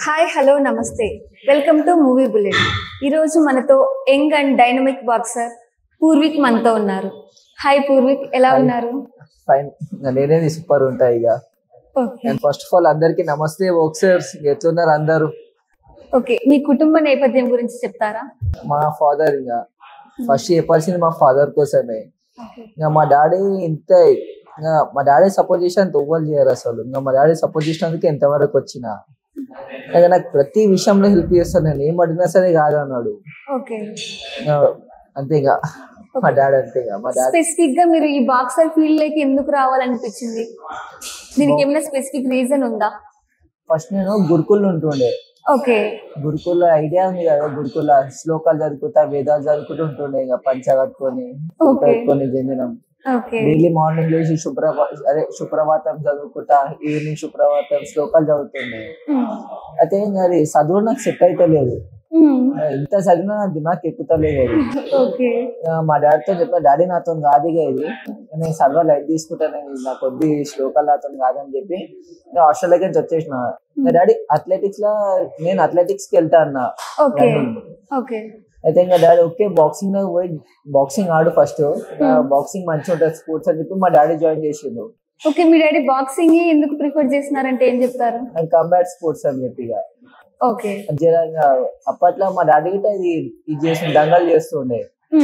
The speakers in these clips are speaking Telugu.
హాయ్ హలో నమస్తే వెల్కమ్ టు మూవీ బుల్లెట్ ఈరోజు మనతో young and dynamic boxer Purvik మనతో ఉన్నారు హాయ్ పూర్విక్ ఎలా Hi. ఉన్నారు ఫైన్ ఇంకా నేనేది సూపర్ ఉంటాయి ఇక okay and first of all అందరికి నమస్తే బాక్సర్స్ ఎట్లున్నారు అందరు ఓకే మీ కుటుంబ నేపథ్యం గురించి చెప్తారా మా ఫాదర్ ఇంకా ఫస్ట్ చెప్పాల్సింది మా ఫాదర్ కోసమే ఇంకా మా డాడీ ఇంత ఇంకా మా డాడీ సపోర్ట్ చేసినంత ఎవ్వరు చేయరు అసలు ఇంకా మా డాడీ సపోర్ట్ చేసినందుకు ఎంతవరకు వచ్చిన ఇంకా నాకు ప్రతి విషయంలో హెల్ప్ చేస్తాను నేను ఏం అడిగినా సరే కాదు అన్నాడు ఓకే ఇంకా అంతే ఇక మా డాడీ అంతే ఇక మా డాడీ స్పెసిఫిక్ గా మీరు ఈ బాక్సర్ ఫీల్డ్ లోకి ఎందుకు రావాలనిపించింది దీనికి ఏమైనా స్పెసిఫిక్ రీజన్ ఉందా ఫస్ట్ నేను గురుకుల్ ఉంటుండే ఓకే గురుకుల ఐడియా ఉంది కదా గురుకుల శ్లోకాలు చదువుకుంటా వేదాలు చదువుకుంటూ ఉంటుండే ఇక పంచ కట్టుకొని Okay. కట్టుకొని జంజనం ఓకే డైలీ మార్నింగ్ లేచి శుభ్రభా అదే సుప్రభాతం చదువుకుంటా ఈవినింగ్ సుప్రభాతం శ్లోకాలు చదువుతుండే అయితే ఇంకా అది చదువు నాకు సెట్ అయితే లేదు ఇంత చదివినా నా దిమాగ్ ఎక్కుతలేదు అది ఓకే ఆ, మా డాడీతో చెప్పిన డాడీ నాతో కాదు ఇక ఇది నేను చదవ లైట్ తీసుకుంటాను ఇది నా కొద్ది శ్లోకాలు నాతో కాదని చెప్పి నేను హాస్టల్లోకి నుంచి వచ్చేసిన నా డాడీ అథ్లెటిక్స్ లో నేను అథ్లెటిక్స్ కి వెళ్తా అన్న ఓకే running. ఓకే అయితే ఇంకా డాడీ ఓకే బాక్సింగ్ లో పోయి బాక్సింగ్ ఆడు ఫస్ట్ బాక్సింగ్ మంచిగా ఉంటుంది స్పోర్ట్స్ అని చెప్పి మా డాడీ జాయిన్ చేసిండు ఓకే మీ డాడీ బాక్సింగ్ ఎందుకు ప్రిఫర్ చేస్తున్నారంటే ఏం చెప్తారు అండ్ కంబాట్ స్పోర్ట్స్ అని చెప్పి ఇక ఓకే జర ఇంకా అప్పట్లో మా డాడీ గిట్ట ఇది ఇది చేసి దంగలు చేస్తుండే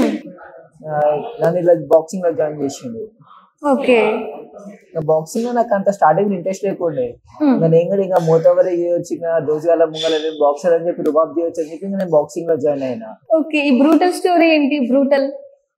ఆ, నన్ను ఇలా బాక్సింగ్ లో జాయిన్ చేసిండు ఓకే బాక్సింగ్ లో నాకు అంత స్టార్టింగ్ ఇంట్రెస్ట్ లేకుండే ఇంకా నేను కూడా ఇంకా మోతవరి చేయొచ్చు ఇంకా దోసగాల ముంగల బాక్సర్ అని చెప్పి రుబాబ్ చేయొచ్చు అని చెప్పి ఇంకా నేను బాక్సింగ్ లో జాయిన్ అయినా ఓకే ఈ బ్రూటల్ స్టోరీ ఏంటి బ్రూటల్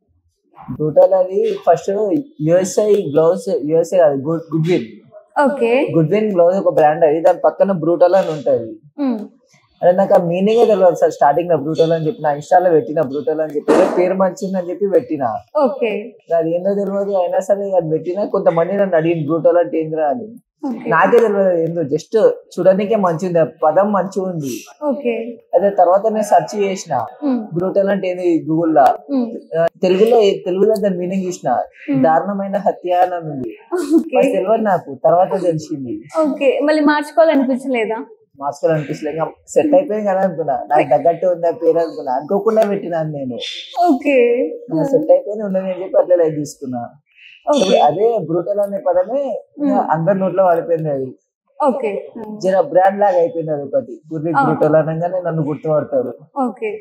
బ్రూటల్ అది ఫస్ట్ యుఎస్ఐ గ్లౌస్ యుఎస్ఐ అది good good win okay good win gloves ఒక బ్రాండ్ అది దాని పక్కన బ్రూటల్ అని ఉంటది అంటే నాకు ఆ మీనింగ్ తెలియదు సార్ స్టార్టింగ్ లో బ్రూటల్ అని చెప్పిన ఇన్స్టాలో పెట్టిన బ్రూటల్ అని చెప్పి పేరు మంచిది అని చెప్పి పెట్టిన ఓకే అది ఏందో తెలియదు అయినా సరే అది పెట్టినా కొంతమంది నన్ను అడిగిన బ్రూటల్ అంటే ఏందిరా అని ఓకే నాకే తెలియదు ఏందో జస్ట్ చూడడానికే మంచిది ఆ పదం మంచిగా ఉంది ఓకే అదే తర్వాత నేను సెర్చ్ చేసిన బ్రూటల్ అంటే ఏంది గూగుల్లో ఆ, తెలుగులో తెలుగులో దాని మీనింగ్ చూసిన దారుణమైన హత్య అని ఉంది ఓకే అది తెలియదు నాకు తర్వాత తెలిసింది ఓకే మళ్ళీ మార్చుకోవాలనిపించలేదా మార్చుకోవాలి అనిపిస్తుంది ఇంకా సెట్ అయిపోయింది కదా అనుకున్నా నాకు తగ్గట్టు ఉందా పేరు అనుకున్నా అనుకోకుండా పెట్టినాను నేను ఓకే సెట్ అయిపోయింది ఉండని అని చెప్పి అట్లా లైట్ తీసుకున్నా ఓకే ఇప్పుడు అదే బ్రూటల్ అనే పదమే ఇంకా అందరి నోట్లో పడిపోయింది అది ఓకే జర బ్రాండ్ లాగా అయిపోయింది అది ఒకటి గుర్రి ఆ. బ్రూటల్ అనగానే నన్ను గుర్తుపడతారు ఓకే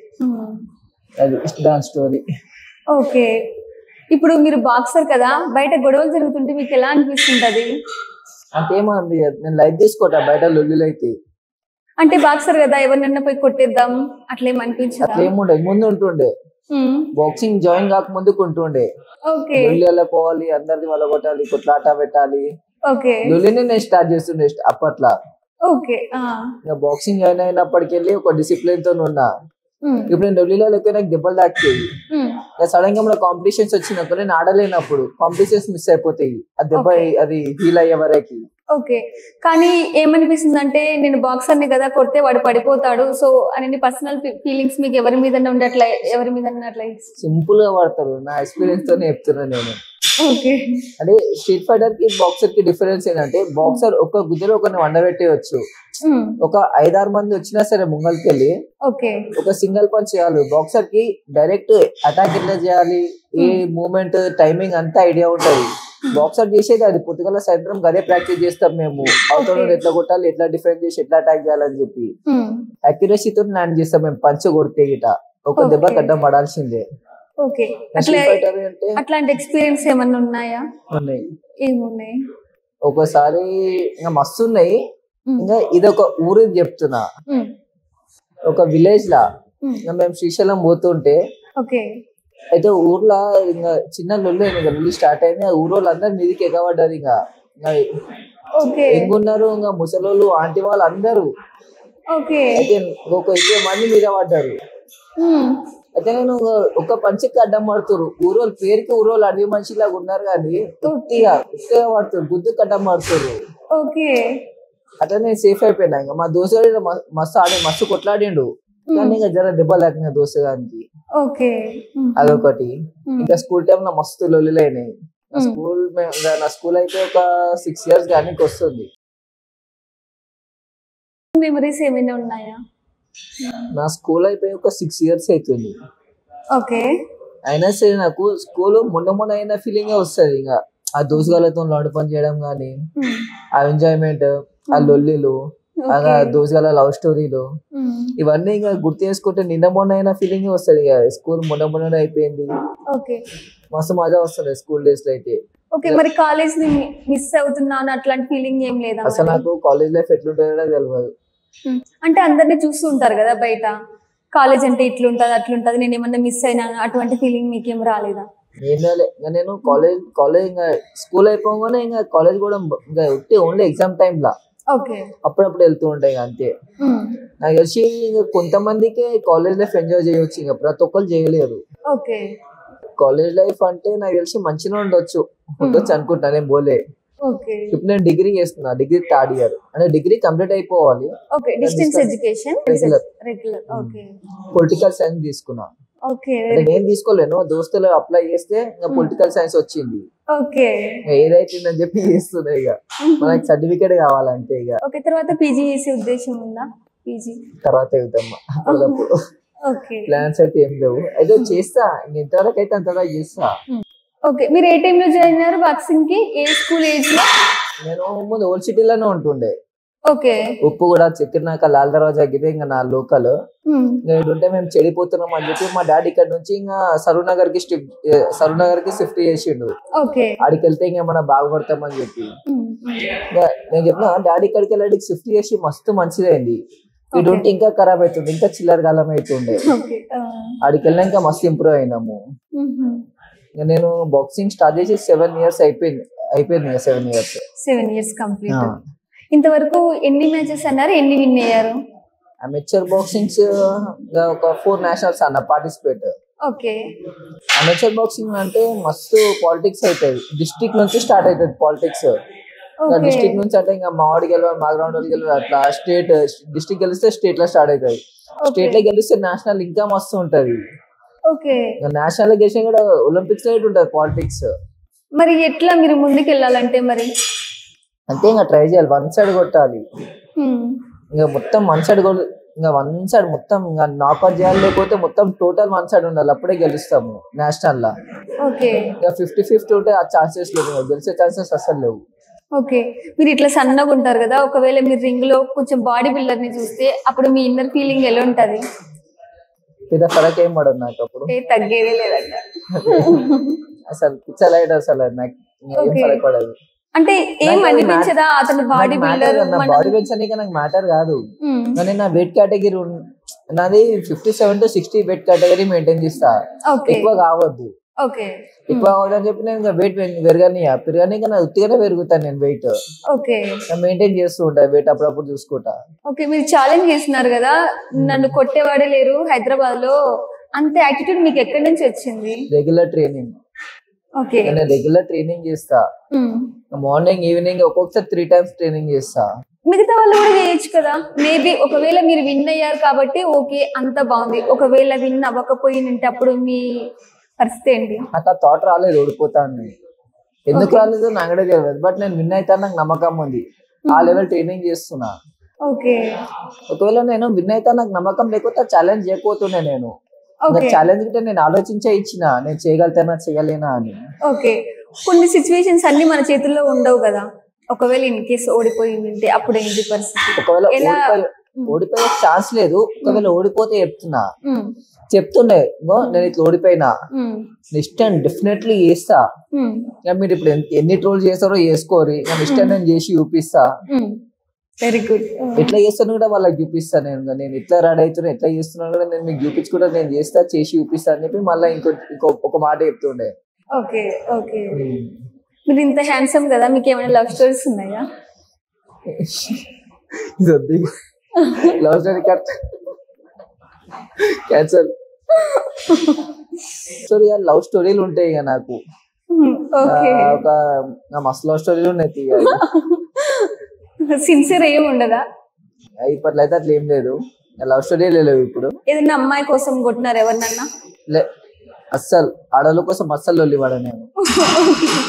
అది దాని స్టోరీ ఓకే ఇప్పుడు మీరు బాక్సర్ కదా బయట గొడవలు జరుగుతుంటే మీకు ఎలా అనిపిస్తుంటది అంతేమంది నేను లైట్ తీసుకోవటా బయట లొల్లులు అయితే అంటే బాక్సర్ కదా ఎవరినన్నా పోయి కొట్టేద్దాం అట్లా ఏం అనిపించదా అట్లా ఏముండే ముందు ఉంటుండే ఉమ్, బాక్సింగ్ జాయిన్ కాక ముందుకు ఉంటుండే ఓకే లొల్లి పోవాలి అందరిని వలగొట్టాలి కొట్లాట పెట్టాలి ఓకే లొల్లిని నేను స్టార్ట్ చేస్తుండే అప్పట్లో ఓకే ఆ, ఇంకా బాక్సింగ్ జాయిన్ అయినప్పటికెళ్ళి ఒక డిసిప్లిన్ తో ఉన్నా ఉమ్, ఇప్పుడు నేను లొల్లిలో లెక్క నాకు దెబ్బలు తాకుతాయి ఉమ్, ఇంకా సడన్ గా మన కాంపిటీషన్స్ వచ్చినప్పుడు నేను ఆడలేనప్పుడు కాంపిటీషన్స్ మిస్ అయిపోతాయి ఆ దెబ్బ Okay. అది హీల్ అయ్యే వరకు ఓకే కానీ ఏమనిపిస్తుంది అంటే నేను బాక్సర్ని కదా కొడితే వాడు పడిపోతాడు సో అని పర్సనల్ ఫీలింగ్స్ మీకు ఎవరి మీద ఉండే అట్లా ఎవరి మీద అట్లా సింపుల్ గా పడతారు నా ఎక్స్పీరియన్స్ తోనే చెప్తున్నాను నేను ఓకే అంటే స్ట్రీట్ ఫైటర్ కి బాక్సర్ కి డిఫరెన్స్ ఏంటంటే బాక్సర్ ఒక గుద్దలో ఒకరిని వండబెట్టేయచ్చు ఉమ్, ఒక ఐదారు మంది వచ్చినా సరే ముంగల్కెళ్ళి ఓకే ఒక సింగిల్ పంచ్ చేయాలి బాక్సర్ కి డైరెక్ట్ అటాక్ ఎట్లా చేయాలి ఏ మూమెంట్ టైమింగ్ అంతా ఐడియా ఉంటది బాక్సర్ చేసేది అది పొద్దుగల సాయంత్రం అదే ప్రాక్టీస్ చేస్తాం మేము అవతల Okay. ఎట్లా కొట్టాలి ఎట్లా డిఫెండ్ చేసి ఎట్లా అటాక్ చేయాలని చెప్పి ఉమ్, అక్యురసీతో ల్యాండ్ చేస్తాం మేము పంచ్ కొడితే గిట ఒక Okay. దెబ్బ కడ్డం పడాల్సిందే ఓకే అట్లా స్ట్రీట్ ఫైటర్ అంటే అట్లాంటి ఎక్స్పీరియన్స్ ఏమన్నా ఉన్నాయా ఉన్నాయి ఏమున్నాయి ఒకసారి ఇంకా మస్తు ఉన్నాయి ఉమ్, ఇంకా ఇది ఒక ఊరు చెప్తున్నా ఉమ్, ఒక విలేజ్ లా ఉమ్, ఇంకా మేము శ్రీశైలం పోతుంటే ఓకే అయితే ఊర్లో ఇంకా చిన్న లొల్లు అయింది ఇంకా లొల్లి స్టార్ట్ అయింది ఆ ఊరోళ్ళు అందరు మీదకి ఎగబడ్డారు ఇంకా ఇంకా ఓకే ఎంగున్నారు ఇంకా ముసలోళ్ళు ఆంటీ వాళ్ళు అందరూ ఓకే అయితే ఒక ఇరవై మంది మీద పడ్డారు ఉమ్, అయితే నేను ఒక- ఒక పంచికి అడ్డం పడుతురు ఊరోళ్ళు పేరుకి ఊరోళ్ళు అడవి మనిషిలాగా ఉన్నారు కానీ ఉత్తిగా ఉత్తిగా పడుతురు గుద్దుకు అడ్డం పడుతురు ఓకే అట్లా నేను సేఫ్ అయిపోయినా ఇంకా మా దోసగాడు మస్తు ఆడి మస్తు కొట్లాడిండు కానీ ఇంకా జర దెబ్బలు తాకినాయి దోసగానికి ఓకే ఉమ్, అదొకటి ఉమ్, ఇంకా స్కూల్ టైం లో మస్తు లొల్లిలైనాయి నా Hmm. స్కూల్ మే- నా స్కూల్ అయితే ఒక సిక్స్ ఇయర్స్ కానీ వస్తుంది మెమరీస్ ఏమైనా ఉన్నాయా నా స్కూల్ అయిపోయి ఒక సిక్స్ ఇయర్స్ అవుతుంది ఓకే అయినా సరే నాకు స్కూల్ మొన్న మొన్న అయిన ఫీలింగ్ వస్తుంది ఇంకా ఆ దోసుగాలతో లాంటి పని చేయడం కానీ ఆ ఎంజాయ్మెంట్ ఆ లొల్లిలు ఆ దోసుగాల లవ్ స్టోరీలు ఇవన్నీ ఇంకా గుర్తు చేసుకుంటే నిన్న మొన్న అయిన ఫీలింగ్ వస్తుంది ఇక స్కూల్ మొన్న మొన్న అయిపోయింది ఓకే మస్తు మజా వస్తుంది స్కూల్ డేస్ లో అయితే ఓకే మరి కాలేజ్ ని మిస్ అవుతున్నాను అట్లాంటి ఫీలింగ్ ఏం లేదా అసలు మరి? నాకు కాలేజ్ లైఫ్ ఎట్లుంటుందో కూడా తెలియదు ఉమ్. అంటే అందరినీ చూస్తూ ఉంటారు కదా బయట కాలేజ్ అంటే ఇట్లుంటది అట్లుంటది నేను ఏమన్నా మిస్ అయినా అటువంటి ఫీలింగ్ మీకేం రాలేదా నేనే ఇంకా నేను కాలేజ్ కాలేజ్ ఇంకా స్కూల్ అయిపోగానే ఇంకా కాలేజ్ కూడా ఇంకా ఉట్టి ఓన్లీ ఎగ్జామ్ టైమ్ లా ఓకే అప్పుడప్పుడు వెళ్తూ ఉంటాయి ఇంకా అంతే నాకు తెలిసి ఇంకా కొంతమందికే కాలేజ్ లైఫ్ ఎంజాయ్ చేయొచ్చు ఇంకా ప్రతి ఒక్కరు చేయలేరు ఓకే కాలేజ్ లైఫ్ అంటే నాకు తెలిసి మంచిగా ఉండొచ్చు ఉండొచ్చు అనుకుంటా నేను పోలే ఓకే ఇప్పుడు నేను డిగ్రీ చేస్తున్నా డిగ్రీ థర్డ్ ఇయర్ అంటే డిగ్రీ కంప్లీట్ అయిపోవాలి okay distance education Regular. Regular okay political science తీసుకున్నా ఓకే అంటే నేను తీసుకోలేను దోస్తులు అప్లై చేస్తే ఇంకా పొలిటికల్ సైన్స్ వచ్చింది ఓకే ఇంకా ఏదైతుందని చెప్పి చేస్తున్నా ఇక మనకి సర్టిఫికేట్ కావాలంటే ఇక ఓకే తర్వాత పీజీ చేసే ఉద్దేశం ఉందా పీజీ తర్వాత వెళ్తామ్మా అప్పుడప్పుడు ఓకే ప్లాన్స్ అయితే ఏం లేవు అయితే చేస్తా ఇంక ఎంతవరకు అయితే అంతవరకు చేస్తా ఓకే మీరు ఏ టైంలో జాయిన్ అయ్యారు బాక్సింగ్ కి ఏ స్కూల్ ఏజ్ లో నేను ముందు ఓల్డ్ సిటీలోనే ఉంటుండే ఓకే ఉప్పు కూడా చక్కెరనాక లాల్ దర్వాజా గిదే ఇంకా నా లోకల్ ఉమ్. ఉంటే మేము చెడిపోతున్నాం అని చెప్పి మా డాడీ ఇక్కడ నుంచి ఇంకా సరూనగర్ కి షిఫ్ట్ సరూనగర్ కి షిఫ్ట్ చేసిండు ఓకే ఆడికి వెళ్తే ఇంకా మనం బాగుపడతామని చెప్పి ఉమ్, ఉమ్. ఇంకా నేను చెప్పిన డాడీ ఇక్కడికి వెళ్ళాడికి షిఫ్ట్ చేసి మస్తు మంచిదైంది ఇటు ఉంటే ఇంకా ఖరాబ్ అవుతుంది ఇంకా చిల్లర కాలం అవుతుండే ఓకే ఆ. ఆడికి వెళ్ళినా ఇంకా మస్తు ఇంప్రూవ్ అయినాము ఉహు. ఇంకా నేను బాక్సింగ్ స్టార్ట్ చేసి సెవెన్ ఇయర్స్ అయిపోయింది అయిపోయింది ఇంకా seven years seven years complete ఇంతవరకు ఎన్ని మ్యాచెస్ అన్నారు ఎన్ని విన్ అయ్యారు అమెచర్ బాక్సింగ్స్ ఒక ఫోర్ నేషనల్స్ అన్న పార్టిసిపేట్ ఓకే అమెచర్ బాక్సింగ్ అంటే మస్తు పాలిటిక్స్ అవుతుంది డిస్ట్రిక్ట్ నుంచి స్టార్ట్ అవుతుంది పాలిటిక్స్ ఓకే డిస్ట్రిక్ట్ నుంచి అంటే ఇంకా మావాడి గెలవాలి మా గ్రౌండ్ వాళ్ళు గెలవాలి అట్లా స్టేట్ డిస్ట్రిక్ట్ గెలిస్తే స్టేట్ లో స్టార్ట్ అవుతుంది స్టేట్ లో గెలిస్తే నేషనల్ ఇంకా మస్తు ఉంటది ఓకే నేషనల్ లో గెలిచిన కూడా ఒలింపిక్స్ లో ఉంటది పాలిటిక్స్ మరి ఎట్లా మీరు ముందుకు వెళ్ళాలంటే మరి అంతే ఇంకా ట్రై చేయాలి వన్ సైడ్ కొట్టాలి ఉమ్. ఇంకా మొత్తం వన్ సైడ్ కొడు ఇంకా వన్ సైడ్ మొత్తం ఇంకా నాకౌట్ చేయాలి లేకపోతే మొత్తం టోటల్ వన్ సైడ్ ఉండాలి అప్పుడే గెలుస్తాము నేషనల్ లా ఓకే ఇంకా ఫిఫ్టీ ఫిఫ్టీ ఉంటే ఆ ఛాన్సెస్ లేవు ఇంకా గెలిచే ఛాన్సెస్ అసలు లేవు ఓకే మీరు ఇట్లా సన్నగా ఉంటారు కదా ఒకవేళ మీరు రింగ్ లో కొంచెం బాడీ బిల్డర్ ని చూస్తే అప్పుడు మీ ఇన్నర్ ఫీలింగ్ ఎలా ఉంటది పెద్ద ఫరక్ ఏం పడదు నాకు అప్పుడు ఏ తగ్గేదే లేదంట అసలు పిచ్చలైట్ అసలు నాకు ఇంకా ఏం Okay. ఫరక్ పడదు అంటే ఏం నాకు అది అనిపించదా అతను బాడీ బిల్డర్ బాడీ వెయిట్స్ అనేది నాకు మ్యాటర్ కాదు కానీ నా వెయిట్ కేటగిరీ నాది fifty seven to sixty weight category maintain చేస్తా ఓకే ఎక్కువ కావద్దు ఓకే ఎక్కువ కావద్దని చెప్పి నేను ఇంకా వెయిట్ పెరగని పెరగని ఇంకా ఉత్తిగానే పెరుగుతాను నేను వెయిట్ ఓకే మెయింటైన్ చేస్తూ ఉంటా వెయిట్ అప్పుడప్పుడు చూసుకుంటా ఓకే మీరు ఛాలెంజ్ చేస్తున్నారు కదా నన్ను కొట్టేవాడే లేరు హైదరాబాద్ లో అంత యాటిట్యూడ్ మీకు ఎక్కడి నుంచి వచ్చింది రెగ్యులర్ ట్రైనింగ్ ఓకే నేను రెగ్యులర్ ట్రైనింగ్ చేస్తా మార్నింగ్ ఈవినింగ్ ఒక్కొక్కసారి త్రీ టైమ్స్ ట్రైనింగ్ చేస్తా మిగతా వాళ్ళు కూడా చేయొచ్చు కదా మేబీ ఒకవేళ మీరు విన్ అయ్యారు కాబట్టి ఓకే అంత బాగుంది ఒకవేళ విన్ అవ్వకపోయినప్పుడు మీ పరిస్థితి ఏంటి నాకు ఆ థాట్ రాలేదు ఓడిపోతాను ఎందుకు రాలేదు నాకు కూడా తెలియదు బట్ నేను విన్ అవుతాను నాకు నమ్మకం ఉంది ఆ లెవెల్ ట్రైనింగ్ చేస్తున్నా ఓకే ఒకవేళ నేను విన్ అయితే నాకు నమ్మకం లేకపోతే ఛాలెంజ్ చేయకపోతుండే నేను ఓకే ఛాలెంజ్ గిట్ట నేను ఆలోచించే ఇచ్చిన నేను చేయగలుగుతానా చేయలేనా అని ఓకే కొన్ని సిచ్యువేషన్స్ అన్ని మన చేతుల్లో ఉండవు కదా ఒకవేళ ఇన్ కేస్ ఓడిపోయి ఉంటే అప్పుడు ఏంటి పరిస్థితి ఒకవేళ ఎలా- ఓడిపోయే ఓడిపోయే ఛాన్స్ లేదు ఒకవేళ ఓడిపోతే చెప్తున్నా ఉమ్, చెప్తుండే ఇగో నేను ఇట్లా ఓడిపోయినా ఉమ్, నెక్స్ట్ టైం డెఫినెట్లీ చేస్తా ఉమ్, ఇక మీరు ఇప్పుడు ఎన్- ఎన్ని ట్రోల్ చేస్తారో చేసుకోరి నెక్స్ట్ టైం నేను చేసి చూపిస్తా ఉమ్. వెరీ గుడ్ ఎట్లా చేస్తాను కూడా వాళ్ళకి చూపిస్తా నేను ఇంకా నేను ఎట్లా రెడీ అవుతున్నా ఎట్లా చేస్తున్నాను కూడా నేను మీకు చూపించుకుంటా నేను చేస్తా చేసి చూపిస్తా అని చెప్పి మళ్ళీ ఇంకో ఇంకో ఒక మాట చెప్తుండే ఓకే ఓకే మీరు ఇంత హ్యాండ్సమ్ కదా మీకు ఏమైనా లవ్ స్టోరీస్ ఉన్నాయా ఇది వద్దు love story cut cancel story love స్టోరీలు ఉంటాయి ఇక నాకు ఓకే ఆ, ఒక నా మస్తు లవ్ స్టోరీలు ఉన్నాయి తీయ. సిన్సియర్ ఏం ఉండదా ఇప్పట్లో అయితే అట్లా ఏం లేదు లవ్ స్టోరీ లేవు ఇప్పుడు ఏదైనా అమ్మాయి కోసం కొట్టినారు ఎవరినన్నా లే అస్సలు ఆడవాళ్ళ కోసం అస్సలు లొల్లి పడ నేను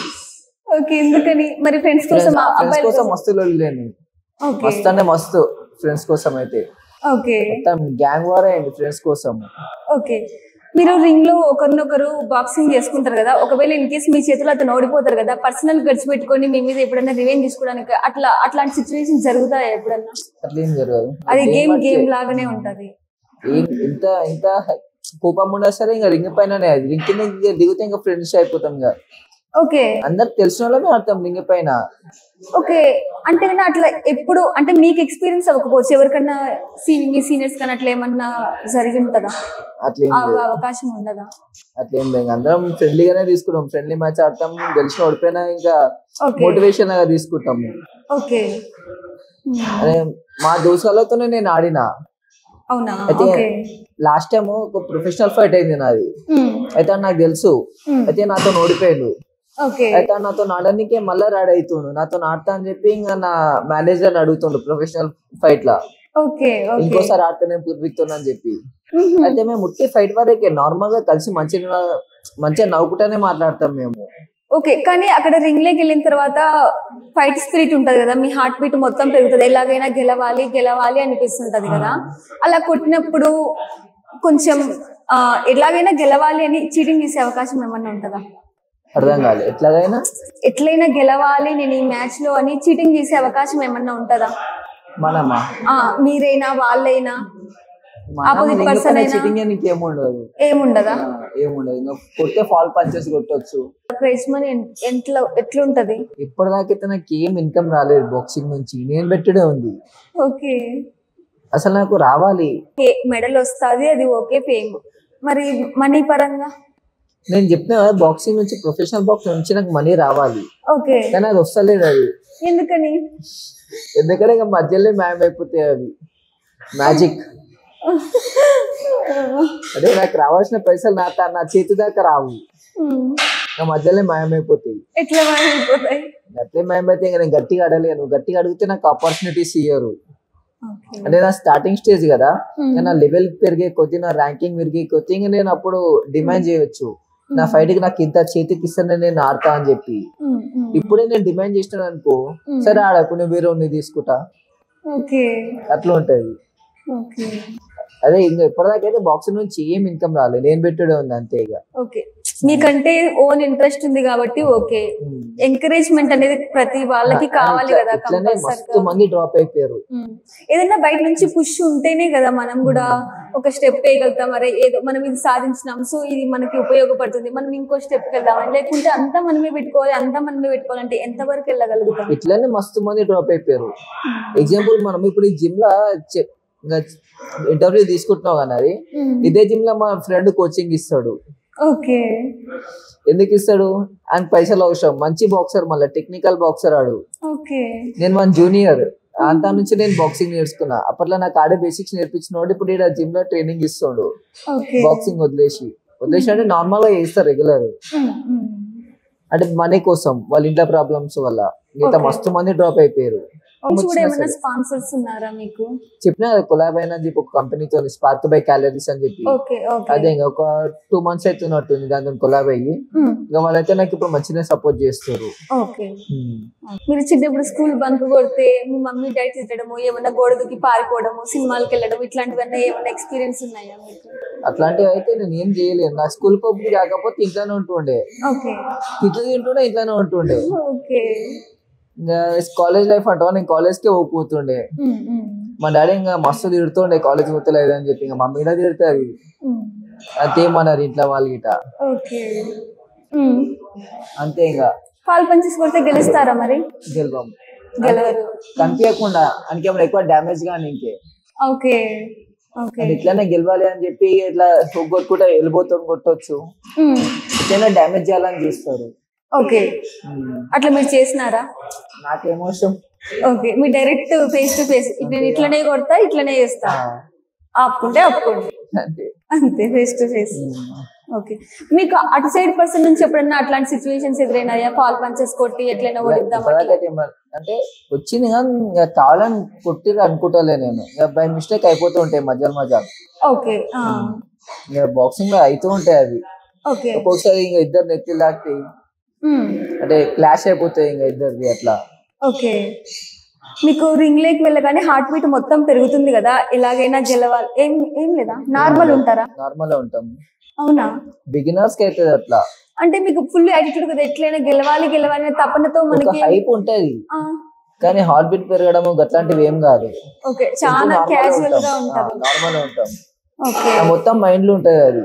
ఓకే ఎందుకని మరి ఫ్రెండ్స్ కోసం ఆ ఫ్రెండ్స్ అబ్బాయిల కోసం కోసం మస్తు లొల్లి లేని ఓకే మస్తు అంటే మస్తు ఫ్రెండ్స్ కోసం అయితే ఓకే మొత్తం గ్యాంగ్ వార్ అయింది ఫ్రెండ్స్ కోసం ఓకే మీరు రింగ్ లో ఒకరినొకరు బాక్సింగ్ చేసుకుంటారు కదా ఒకవేళ ఇన్ కేస్ మీ చేతిలో అతను ఓడిపోతారు కదా పర్సనల్ గడిచి పెట్టుకొని మీ మీద ఎప్పుడైనా రివెంజ్ తీసుకోవడానికి అట్లా అట్లాంటి సిచ్యువేషన్ జరుగుతాయి ఎప్పుడన్నా అట్లా ఏం జరగదు అది Game గేమ్ అంటే గేమ్ లాగానే ఉంటది ఏం- ఇంత ఇంత కోపం ఉన్నా సరే ఇంకా రింగ్ పైననే అది రింగ్ కింద ఇంకా దిగితే ఇంకా ఫ్రెండ్స్ అయిపోతాం ఇంకా ఓకే అందరు తెలిసిన వాళ్ళమే ఆడతాం రింగ్ పైన ఓకే అంటే నేను అట్లా ఎప్పుడు అంటే మీకు ఎక్స్పీరియన్స్ అవ్వకపోవచ్చు ఎవరికన్నా సీ- మీ సీనియర్స్ కానీ అట్లా ఏమన్నా జరిగి ఉంటుందా అట్లా ఏం ఆ లేదు అవకాశం ఉండదా అట్లా ఏం లేదు అందరం ఫ్రెండ్లీగానే తీసుకుంటాం ఫ్రెండ్లీ మ్యాచ్ ఆడతాం గెలిచిన ఓడిపోయినా ఇంకా ఓకే మోటివేషన్ గా తీసుకుంటాము ఓకే అదే మా దోస్తులతోనే నేను ఆడిన అవునా అయితే ఓకే లాస్ట్ టైం ఒక ప్రొఫెషనల్ ఫైట్ అయింది నాది అయితే నాకు తెలుసు అయితే నాతో ఓడిపోయాడు ఓకే అయితే నాతో ఆడడానికి మళ్ళీ రెడీ అవుతుండు నాతో ఆడతా అని చెప్పి ఇంకా నా మేనేజర్ అడుగుతుండు ప్రొఫెషనల్ ఫైట్ లా ఓకే ఓకే ఇంకోసారి ఆడితే నేను పూర్వీక్తున్నా అని చెప్పి అయితే మేము ముట్టి ఫైట్ వరకే నార్మల్ గా కలిసి మంచిగా మంచిగా నవ్వుకుంటానే మాట్లాడతాం మేము ఓకే కానీ అక్కడ రింగ్ లోకి వెళ్ళిన తర్వాత ఫైట్ స్పిరిట్ ఉంటది కదా మీ హార్ట్ బీట్ మొత్తం పెరుగుతుంది ఎలాగైనా గెలవాలి గెలవాలి అనిపిస్తుంటది కదా అలా కొట్టినప్పుడు కొంచెం ఆ, ఎలాగైనా గెలవాలి అని చీటింగ్ చేసే అవకాశం ఏమన్నా ఉంటుందా అర్థం కాలేదు ఎట్లాగైనా ఎట్లయినా గెలవాలి నేను ఈ మ్యాచ్ లో అని చీటింగ్ చేసే అవకాశం ఏమన్నా ఉంటుందా మనమా ఆ, మీరైనా వాళ్ళైనా Opposite person అయినా? చీటింగ్ నీకేముండదు ఏముండదా ఆ, ఏముండదు ఇంకా కొట్టే ఫాల్ పంచెస్ కొట్టొచ్చు ప్రైజ్ మనీ ఎట్లా ఎట్లుంటది ఇప్పటిదాకైతే నాకు ఏం ఇన్కమ్ రాలేదు బాక్సింగ్ నుంచి నేను పెట్టడే ఉంది ఓకే అసలు నాకు రావాలి మెడల్ వస్తుంది అది ఓకే ఫేమ్ మరి మనీ పరంగా నేను చెప్పిన బాక్సింగ్ నుంచి ప్రొఫెషనల్ బాక్స్ నుంచి నాకు మనీ రావాలి ఓకే కానీ అది వస్తలేదు అది ఎందుకని ఎందుకంటే ఇంకా మధ్యలో మ్యామ్ అయిపోతాయి అవి మ్యాజిక్ అదే నాకు రావాల్సిన పైసలు నా తా- నా చేతి దాకా రావు ఉమ్. నా మధ్యలో మాయమైపోతాయి ఎట్లా మారిపోతాయి అట్లే మాయమైతే ఇంకా నేను గట్టిగా అడలేను గట్టిగా అడిగితే నాకు ఆపర్చునిటీస్ ఇయ్యరు ఓకే అంటే నా స్టార్టింగ్ స్టేజ్ కదా Hmm. ఇంకా నా లెవెల్ పెరిగే కొద్దీ నా ర్యాంకింగ్ పెరిగే కొద్దీ ఇంకా నేను అప్పుడు డిమాండ్ చేయొచ్చు నా ఫైట్ కి నాకు ఇంత చేతికి ఇస్తానే నేను ఆడతా అని చెప్పి ఉమ్, ఉమ్. ఇప్పుడే నేను డిమాండ్ చేసినాను అనుకో Hmm. సరే ఆడకు నేను వేరే వాడిని తీసుకుంటా ఓకే అట్లా ఉంటది ఓకే అదే ఇంకా ఇప్పటిదాకైతే బాక్సింగ్ నుంచి ఏం ఇన్కమ్ రాలేదు నేను పెట్టడే ఉంది అంతే ఇక ఓకే మీకంటే ఓన్ ఇంట్రెస్ట్ ఉంది కాబట్టి ఓకే Hmm. ఎంకరేజ్మెంట్ అనేది ప్రతి వాళ్ళకి కావాలి ఇట్లా- కదా ఇట్లనే మస్తు కంపల్సరీగా మంది డ్రాప్ అయిపోయారు ఉమ్. ఏదైనా బయట నుంచి పుష్ ఉంటేనే కదా మనం కూడా ఒక స్టెప్ వేయగలుగుతాం అరే ఏదో మనం ఇది సాధించినాం సో ఇది మనకి ఉపయోగపడుతుంది మనం ఇంకో స్టెప్ వెళ్దామని లేకుంటే అంతా మనమే పెట్టుకోవాలి అంతా మనమే పెట్టుకోవాలంటే ఎంత వరకు వెళ్ళగలుగుతాం ఇట్లనే మస్తు మంది డ్రాప్ అయిపోయారు ఎగ్జాంపుల్ మనం ఇప్పుడు ఈ జిమ్ లా ఇంటర్వ్యూ తీసుకుంటున్నాం కానీ అది ఇదే జిమ్ లో మా ఫ్రెండ్ కోచింగ్ ఇస్తాడు ఓకే ఎందుకు ఇస్తాడు ఆయన పైసలు అవసరం మంచి బాక్సర్ మళ్ళీ టెక్నికల్ బాక్సర్ ఆడు ఓకే నేను మన జూనియర్ అంతా నుంచి నేను బాక్సింగ్ నేర్చుకున్నా అప్పట్లో నాకు ఆడే బేసిక్స్ నేర్పించినోడు ఇప్పుడు ఇక్కడ జిమ్ లో ట్రైనింగ్ ఇస్తాడు ఓకే బాక్సింగ్ వదిలేసి వదిలేసి అంటే నార్మల్ గా చేస్తారు రెగ్యులర్ అంటే మనీ కోసం వాళ్ళ ఇంట్లో ప్రాబ్లమ్స్ వల్ల మిగతా Okay. మస్తు మంది డ్రాప్ అయిపోయారు కూడా ఏమైనా సరే. స్పాన్సర్స్ ఉన్నారా మీకు చెప్పినా కొలాబ్ అయినా అని చెప్పి ఒక కంపెనీతో స్పార్క్ బై క్యాలరీస్ అని చెప్పి ఓకే ఓకే అదే ఇంకా ఒక టూ మంత్స్ అవుతున్నట్టుంది దాంతో కొలాబ్ అయ్యి ఇంకా వాళ్ళైతే నాకు ఇప్పుడు మంచిగా సపోర్ట్ చేస్తారు ఓకే మీరు చిన్నప్పుడు స్కూల్ బంక్ కొడితే మీ మమ్మీ డాడీ తిట్టడము ఏమన్నా గోడ దూకి పారిపోవడము సినిమాలకు వెళ్ళడం ఇట్లాంటివన్నీ ఏమన్నా ఎక్స్పీరియన్స్ ఉన్నాయా మీకు అట్లాంటివి అయితే నేను ఏం చేయలేను నా స్కూల్ పబ్లిక్ కాకపోతే ఇంట్లోనే ఉంటుండే ఓకే ఇట్లా తింటుండే ఇంట్లోనే ఉంటుండే ఓకే ఇంకా కాలేజ్ లైఫ్ అంటావా నేను కాలేజ్కే పోతుండే మా డాడీ ఇంకా మస్తు తిడుతుండే కాలేజ్ పోతలేదు అని చెప్పి ఇంకా మమ్మీ కూడా తిడుతుంది అంతేమన్నారు ఇంట్లో వాళ్ళు గిట ఓకే అంతే ఇంకా పాలు పంచేసి కొడితే గెలుస్తారా మరి గెలవం గెలవరు కనిపించకుండా అందుకేమైనా ఎక్కువ డ్యామేజ్ కానీ ఇంకే ఓకే ఓకే అది ఇట్లానే గెలవాలి అని చెప్పి ఇట్లా కొట్టుకుంటా వెళ్ళిపోతాం కొట్టొచ్చు ఇట్లనే డ్యామేజ్ చేయాలని చూస్తారు ఓకే ఉమ్. అట్లా మీరు చేసినారా నాకేమోసం ఓకే మీరు డైరెక్ట్ ఫేస్ టు ఫేస్ నేను ఇట్లనే కొడతా ఇట్లనే చేస్తా ఆ, ఆపుకుంటే ఆపుకోండి అంతే అంతే ఫేస్ టు ఫేస్ ఉమ్. ఓకే మీకు అటు సైడ్ పర్సన్ నుంచి ఎప్పుడన్నా అట్లాంటి సిచ్యువేషన్స్ ఎదురైనాయా పాల్ పంచెస్ కొట్టి ఎట్లైనా ఓడిద్దాం అట్లా? ఇప్పటిదాకైతే ఏమ- అంటే వచ్చింది కానీ ఇంకా కావాలని కొట్టిరు అనుకుంటలే నేను ఇక బై మిస్టేక్ అయిపోతూ ఉంటాయి మధ్య మధ్య ఓకే ఆ, ఇంకా బాక్సింగ్ లో అవుతూ ఉంటాయి అవి ఓకే ఒక్కొక్కసారి ఇంకా ఇద్దరు నెత్తి లాక్తాయి ఉమ్, అంటే క్లాష్ అయిపోతాయి ఇంకా ఇద్దరిది అట్లా ఓకే మీకు రింగ్ లేక్ వెళ్ళగానే హార్ట్ బీట్ మొత్తం పెరుగుతుంది కదా ఎలాగైనా గెలవాలి ఏం ఏం లేదా నార్మల్ ఉంటారా నార్మల్ ఉంటాం అవునా బిగినర్స్ కి అయితే అట్లా అంటే మీకు ఫుల్ యాటిట్యూడ్ కదా ఎట్లయినా గెలవాలి గెలవాలి అనే తపనతో ఒక మనకి హైప్ ఉంటది కానీ హార్ట్ బీట్ పెరగడం అట్లాంటివి ఏం కాదు ఓకే చాలా క్యాజువల్ గా ఉంటది నార్మల్ ఉంటాం ఓకే నా మొత్తం మైండ్ లో ఉంటది అది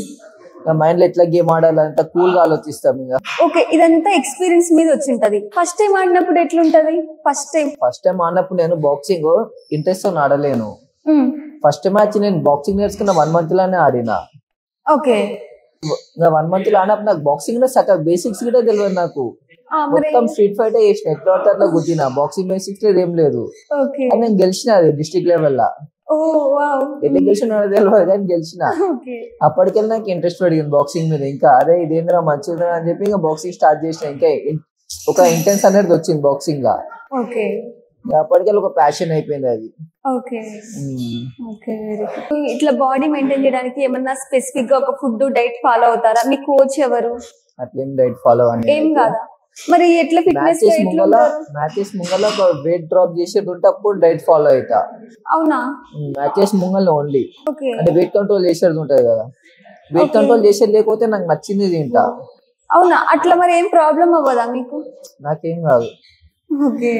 నా మైండ్ లో ఎట్లా గేమ్ ఆడాలి అంత కూల్ గా ఆలోచిస్తాం ఇంకా ఓకే ఇదంతా ఎక్స్పీరియన్స్ మీద వచ్చి ఉంటది ఫస్ట్ టైం ఆడినప్పుడు ఎట్లుంటది ఫస్ట్ టైం ఫస్ట్ టైం ఆడినప్పుడు నేను బాక్సింగ్ ఇంట్రెస్ట్ తో ఆడలేను ఫస్ట్ మ్యాచ్ నేను బాక్సింగ్ నేర్చుకున్న వన్ మంత్ లోనే ఆడిన ఓకే ఇంకా వన్ మంత్ లో ఆడినప్పుడు నాకు బాక్సింగ్ లో సగం బేసిక్స్ కూడా తెలియదు నాకు మరి మొత్తం స్ట్రీట్ ఫైట్ చేసిన ఎట్లా పడితే అట్లా గుద్దిన బాక్సింగ్ బేసిక్స్ లేదు ఏం లేదు ఓకే అది నేను గెలిచిన అది డిస్ట్రిక్ట్ లెవెల్ లా ఓ వావ్ ఎట్లా గెలిచిన తెలియదు కానీ గెలిచిన ఓకే అప్పటికెళ్ళి నాకు ఇంట్రెస్ట్ పెరిగింది బాక్సింగ్ మీద ఇంకా అరే ఇదేంద్రా మంచిదా అని చెప్పి ఇంకా బాక్సింగ్ స్టార్ట్ చేసిన ఇంకా ఇన్- ఒక ఇంటెన్స్ అనేది వచ్చింది బాక్సింగ్ గా ఓకే ఇంకా అప్పటికెళ్ళి ఒక ప్యాషన్ అయిపోయింది అది ఓకే ఉమ్. ఓకే వెరీ గుడ్ ఇట్లా బాడీ మెయింటైన్ చేయడానికి ఏమన్నా స్పెసిఫిక్ గా ఒక ఫుడ్ డైట్ ఫాలో అవుతారా మీ కోచ్ ఎవరు అట్లేం డైట్ ఫాలో అని ఏం కాదా మరి ఎట్లా ఫిట్నెస్ మ్యాచెస్ ఎట్లా ముంగల ఉంటారు మ్యాచెస్ ముంగల ఒక వెయిట్ డ్రాప్ చేసేది ఉంటే అప్పుడు డైట్ ఫాలో అవుతా అవునా మ్యాచెస్ ముంగల ఓన్లీ ఓకే అంటే వెయిట్ కంట్రోల్ చేసేది ఉంటది కదా వెయిట్ Okay. కంట్రోల్ చేసేది లేకపోతే నాకు నచ్చింది తింటా అవునా అట్లా మరి ఏం ప్రాబ్లం అవ్వదా మీకు నాకేం కాదు ఓకే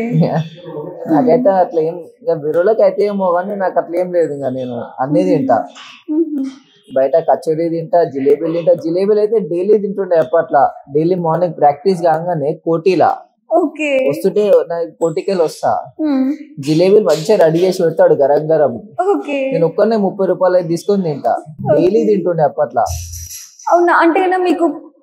నాకైతే అట్లా ఏం ఇంకా విరువులకి అయితే ఏమో కానీ నాకు అట్లా ఏం లేదు ఇంకా నేను అన్ని తింటా బయట కచోరీ తింటా జిలేబీలు తింటా జిలేబీలు అయితే డైలీ తింటుండే అప్పట్లా డైలీ మార్నింగ్ ప్రాక్టీస్ కాగానే కోటీలా ఓకే వస్తుంటే నా కోటికెళ్ళి వస్తా జిలేబీలు మంచిగా రెడీ చేసి పెడతాడు గరం గరం ఓకే నేను ఒక్కనే ముప్పై రూపాయలు అయితే తీసుకొని తింటా డైలీ తింటుండే అప్పట్లా అవునా అంటే కన్నా మీకు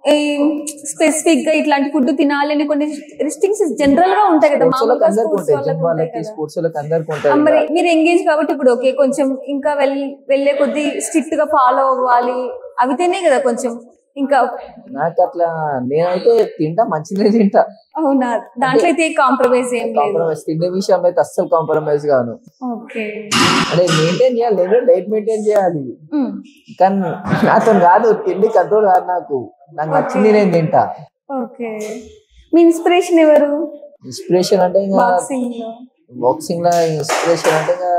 స్పెసిఫిక్ గా ఇట్లాంటి ఫుడ్ తినాలని కొన్ని రిస్ట్రిక్షన్స్ జనరల్ గా ఉంటాయి కదా స్పోర్ట్స్ వాళ్ళకి మామూలుగా అందరికి sports వాళ్ళకి ఉంటాయి ఉంటాయి జిమ్ వాళ్ళకి కదా. స్పోర్ట్స్ వాళ్ళకి అందరికి ఆ, ఉంటాయి మరి మీరు ఎంగేజ్ కాబట్టి ఇప్పుడు ఓకే కొంచెం ఇంకా వెళ్ వెళ్ళే కొద్దీ స్ట్రిక్ట్ గా ఫాలో అవ్వాలి అవితేనే కదా కొంచెం ఇంకా నాకు అట్లా నేనైతే తింటా మంచిగా తింటా అవునా దాంట్లో అయితే కాంప్రమైజ్ ఏం లేదు కాంప్రమైజ్ తిండే విషయంలో అయితే అస్సలు కాంప్రమైజ్ గాను ఓకే అంటే మెయింటైన్ చేయాలి నేను డైట్ మెయింటైన్ చేయాలి కానీ నాతో కాదు తిండి కంట్రోల్ కాదు నాకు నాకు నచ్చింది నేను తింటా ఓకే మీ ఇన్స్పిరేషన్ ఎవరు ఇన్స్పిరేషన్ అంటే ఇంకా బాక్సింగ్ లో బాక్సింగ్ లో ఇన్స్పిరేషన్ అంటే ఇంకా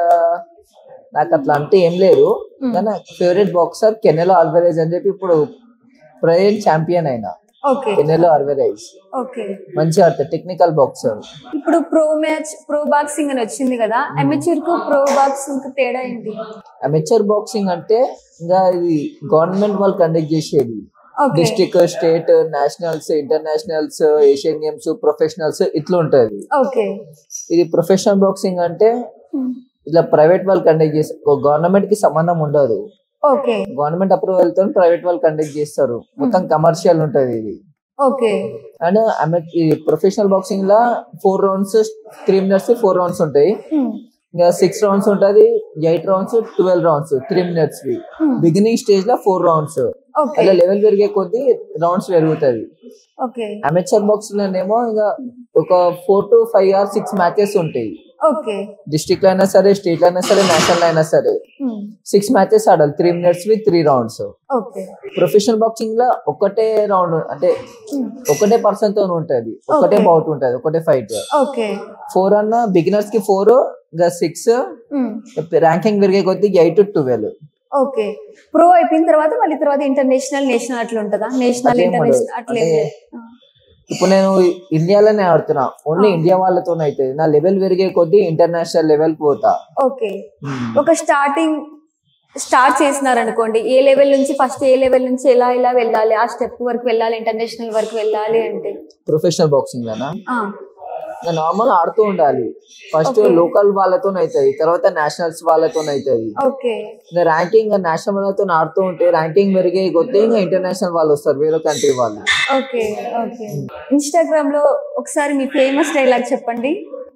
నాకు అట్లా అంటే ఏం లేదు Hmm. కానీ ఫేవరెట్ బాక్సర్ కెనెలో ఆల్వరేజ్ అని చెప్పి ఇప్పుడు ప్రజెంట్ ఛాంపియన్ అయినా ఓకే కెనెలో ఆల్వరేజ్ ఓకే మంచిగా ఆడతాడు టెక్నికల్ బాక్సర్ ఇప్పుడు ప్రో మ్యాచ్ ప్రో బాక్సింగ్ అని వచ్చింది కదా అమెచ్యూర్ కు ప్రో బాక్సింగ్ కు తేడా ఏంటి అమెచర్ బాక్సింగ్ అంటే ఇంకా ఇది గవర్నమెంట్ వాళ్ళు కండక్ట్ చేసేది okay district state nationals internationals Asian games professionals ఇట్లా ఉంటది ఓకే ఇది ప్రొఫెషనల్ బాక్సింగ్ అంటే ఇట్లా ప్రైవేట్ వాళ్ళు కండక్ట్ చేస్తే గవర్నమెంట్ కి సంబంధం ఉండదు ఓకే గవర్నమెంట్ అప్రూవల్ తో ప్రైవేట్ వాళ్ళు కండక్ట్ చేస్తారు మొత్తం కమర్షియల్ ఉంటది ఇది ఓకే అండ్ ఆమె ఈ ప్రొఫెషనల్ బాక్సింగ్ లా four rounds three minutes four rounds ఉంటాయి ఇంకా సిక్స్ రౌండ్స్ ఉంటది eight rounds twelve rounds three minutes we beginning stage లో ఫోర్ రౌండ్స్ ఓకే అలా లెవెల్ పెరిగే కొద్దీ రౌండ్స్ పెరుగుతుంది ఓకే అమెచర్ బాక్స్ లోనేమో ఇంకా ఒక four to five or six matches ఉంటాయి ఓకే డిస్ట్రిక్ట్ లో అయినా సరే స్టేట్ లో అయినా సరే నేషనల్ లో అయినా సరే సిక్స్ మ్యాచెస్ ఆడాలి three minutes with three rounds okay professional boxing లో ఒకటే రౌండ్ అంటే ఒకటే పర్సన్ తో ఉంటది ఒకటే Okay. బౌట్ ఉంటది ఒకటే ఫైట్ ఓకే ఫోర్ అన్న బిగినర్స్ కి ఫోర్ ఇంకా సిక్స్ ర్యాంకింగ్ పెరిగే కొద్ది ఎయిట్ ట్వెల్వ్ ఓకే ప్రో అయిపోయిన తర్వాత మళ్ళీ తర్వాత ఇంటర్నేషనల్ నేషనల్ అట్లా ఉంటుందా నేషనల్ అట్లేం ఉండదు. ఇంటర్నేషనల్ అట్లే అంటే ఇప్పుడు నేను ఇండియాలోనే ఆడుతున్నా ఓన్లీ ఇండియా వాళ్ళతోనే అవుతుంది నా లెవెల్ పెరిగే కొద్దీ ఇంటర్నేషనల్ లెవెల్ పోతా ఓకే ఒక స్టార్టింగ్ స్టార్ట్ చేసినారనుకోండి ఏ లెవెల్ నుంచి ఫస్ట్ ఏ లెవెల్ నుంచి ఎలా ఎలా వెళ్ళాలి ఆ స్టెప్ వరకు వెళ్ళాలి ఇంటర్నేషనల్ వరకు వెళ్ళాలి అంటే ప్రొఫెషనల్ బాక్సింగ్ లోనా ఆ, నార్మల్ ఆడుతూ ఉండాలి ఫస్ట్ Okay. లోకల్ వాళ్ళతో అవుతుంది తర్వాత నేషనల్స్ వాళ్ళతో అవుతుంది ఓకే ఇంకా ర్యాంకింగ్ నేషనల్ వాళ్ళతో ఆడుతూ ఉంటే ర్యాంకింగ్ పెరిగే కొద్దీ ఇంకా ఇంటర్నేషనల్ వాళ్ళు వస్తారు వేరే కంట్రీ వాళ్ళు ఓకే ఓకే ఇన్స్టాగ్రామ్ లో ఒకసారి మీ ఫేమస్ డైలాగ్ చెప్పండి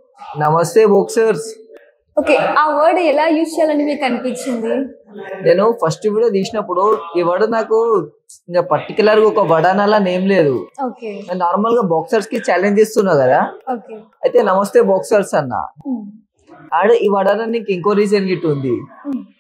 నమస్తే బాక్సర్స్ ఓకే ఆ వర్డ్ ఎలా యూజ్ చేయాలని మీకు అనిపించింది నేను ఫస్ట్ వీడియో తీసినప్పుడు ఈ వర్డ్ నాకు ఇంకా పర్టికులర్ గా ఒక వర్డ్ అనాలా నేమ్ లేదు ఓకే నేను నార్మల్ గా బాక్సర్స్ కి ఛాలెంజ్ ఇస్తున్నా కదా ఓకే అయితే నమస్తే బాక్సర్స్ అన్న ఆడ ఈ వర్డ్ అన్న నీకు ఇంకో రీజన్ గిట్ ఉంది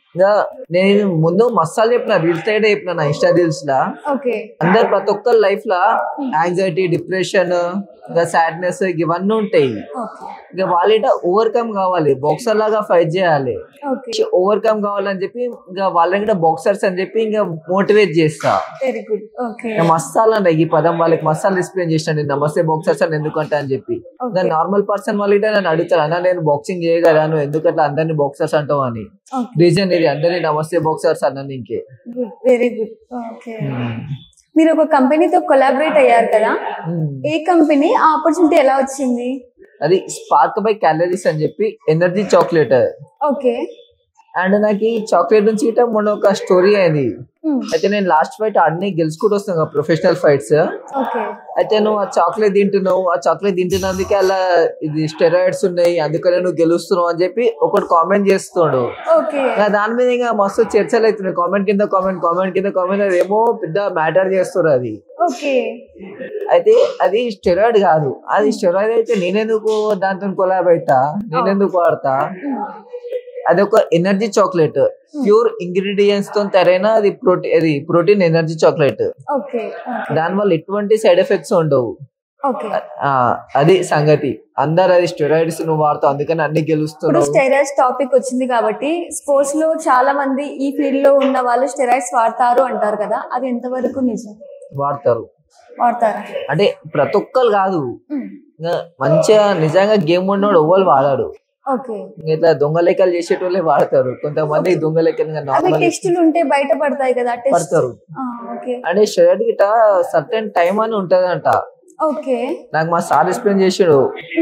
ఇంకా నేను ముందు మసాలా చెప్పిన రీల్స్ సైడ్ చెప్పిన నా ఇన్స్టా రీల్స్ లా ఓకే అందరు ప్రతి ఒక్కరి లైఫ్ లా యాంగ్జైటీ డిప్రెషన్ ఇంకా సాడ్నెస్ ఇవన్నీ ఉంటాయి ఓకే ఇంకా వాళ్ళ ఓవర్కమ్ కావాలి బాక్సర్ లాగా ఫైట్ చేయాలి ఓకే ఓవర్కమ్ కావాలని చెప్పి ఇంకా వాళ్ళని కూడా బాక్సర్స్ అని చెప్పి ఇంకా మోటివేట్ చేస్తా వెరీ గుడ్ ఓకే ఇంకా మసాలా అన్న ఈ పదం వాళ్ళకి మసాలా ఎక్స్ప్లెయిన్ చేసిన నేను నమస్తే బాక్సర్స్ అని ఎందుకంటే అని చెప్పి ఇంకా నార్మల్ పర్సన్ వాళ్ళు కూడా నన్ను అడుగుతారు అన్న నేను బాక్సింగ్ చేయగలను నువ్వు ఎందుకంటే అందరినీ బాక్సర్స్ అంటావు అని ఓకే రీజన్ ఇది అందరినీ నమస్తే బాక్సర్స్ అన్నాను ఇంకే గుడ్ వెరీ గుడ్ ఓకే మీరు ఒక కంపెనీతో కొలాబరేట్ అయ్యారు కదా ఏ కంపెనీ ఆ ఆపర్చునిటీ ఎలా వచ్చింది అది స్పార్క్ బై క్యాలరీస్ అని చెప్పి ఎనర్జీ చాక్లెట్ ఓకే అండ్ నాకు ఈ చాక్లెట్ నుంచి ఇట మొన్న ఒక స్టోరీ అయింది అయితే నేను లాస్ట్ ఫైట్ ఆడిని గెలుచుకుంటూ వస్తాను ప్రొఫెషనల్ ఫైట్స్ ఓకే అయితే నువ్వు ఆ చాక్లెట్ తింటున్నావు ఆ చాక్లెట్ తింటున్నందుకే అలా ఇది స్టెరాయిడ్స్ ఉన్నాయి అందుకనే నువ్వు గెలుస్తున్నావు అని చెప్పి ఒకటి కామెంట్ చేస్తున్నాడు ఓకే ఇంకా దాని మీద ఇంకా మస్తు చర్చలు అవుతున్నాయి కామెంట్ కింద కామెంట్ కామెంట్ కింద కామెంట్ అది ఏమో పెద్ద మ్యాటర్ చేస్తారు అది ఓకే అయితే అది స్టెరాయిడ్ కాదు అది స్టెరాయిడ్ అయితే నేనెందుకు దాంతో కొలాబ్ అవుతా నేనెందుకు వాడతా అది ఒక ఎనర్జీ చాక్లెట్ ప్యూర్ ఇంగ్రీడియంట్స్ తో తయారైన అది ప్రోటీన్ అది ప్రోటీన్ ఎనర్జీ చాక్లెట్ ఓకే దాని వల్ల ఎటువంటి సైడ్ ఎఫెక్ట్స్ ఉండవు ఓకే ఆ అది సంగతి అందరు అది స్టెరాయిడ్స్ నువ్వు వాడతావు అందుకని అన్ని ఇప్పుడు గెలుస్తున్నావు స్టెరాయిడ్స్ టాపిక్ వచ్చింది కాబట్టి స్పోర్ట్స్ లో చాలా మంది ఈ ఫీల్డ్ లో ఉన్న వాళ్ళు స్టెరాయిడ్స్ వాడతారు అంటారు కదా అది ఎంతవరకు నిజం వాడతారు వాడతారా అంటే ప్రతి ఒక్కరు కాదు ఇంకా మంచిగా నిజంగా గేమ్ ఉన్నోడు ఎవ్వరు వాడాడు ఓకే ఇంకా ఇట్లా దొంగ లెక్కలు చేసేటోళ్ళే వాడతారు కొంతమంది దొంగ లెక్కలు అవి నార్మల్ టెస్టులు ఉంటే బయట పడతాయి కదా టెస్ట్ పడతారు ఓకే అంటే షర్ట్ గిట సర్టెన్ టైం అని ఉంటదంట ఓకే నాకు మా సార్ ఎక్స్ప్లెయిన్ చేసాడు